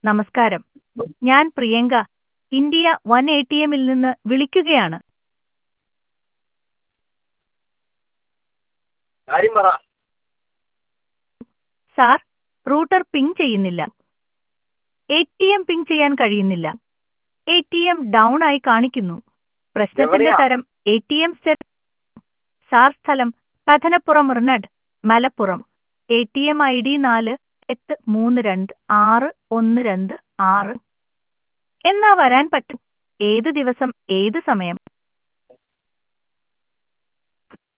നമസ്കാരം ഞാൻ Priyanka India one A T എമ്മിൽ നിന്ന് വിളിക്കുകയാണ് കാര്യം പറ സാർ റൂട്ടർ പിങ് ചെയ്യുന്നില്ല എ ടി എം പിങ് ചെയ്യാൻ കഴിയുന്നില്ല എ ടി എം ഡൗൺ ആയി കാണിക്കുന്നു പ്രശ്നത്തിന്റെ എവിടെയാ? തരം A T M step sir സ്ഥലം കഥനപ്പുറം റിനഡ് Malappuram A T M I D നാല് എട്ട് മൂന്ന് രണ്ട് ആറ് ഒന്ന് രണ്ട് ആറ് എന്നാ വരാൻ പറ്റും ഏത് ദിവസം ഏത് സമയം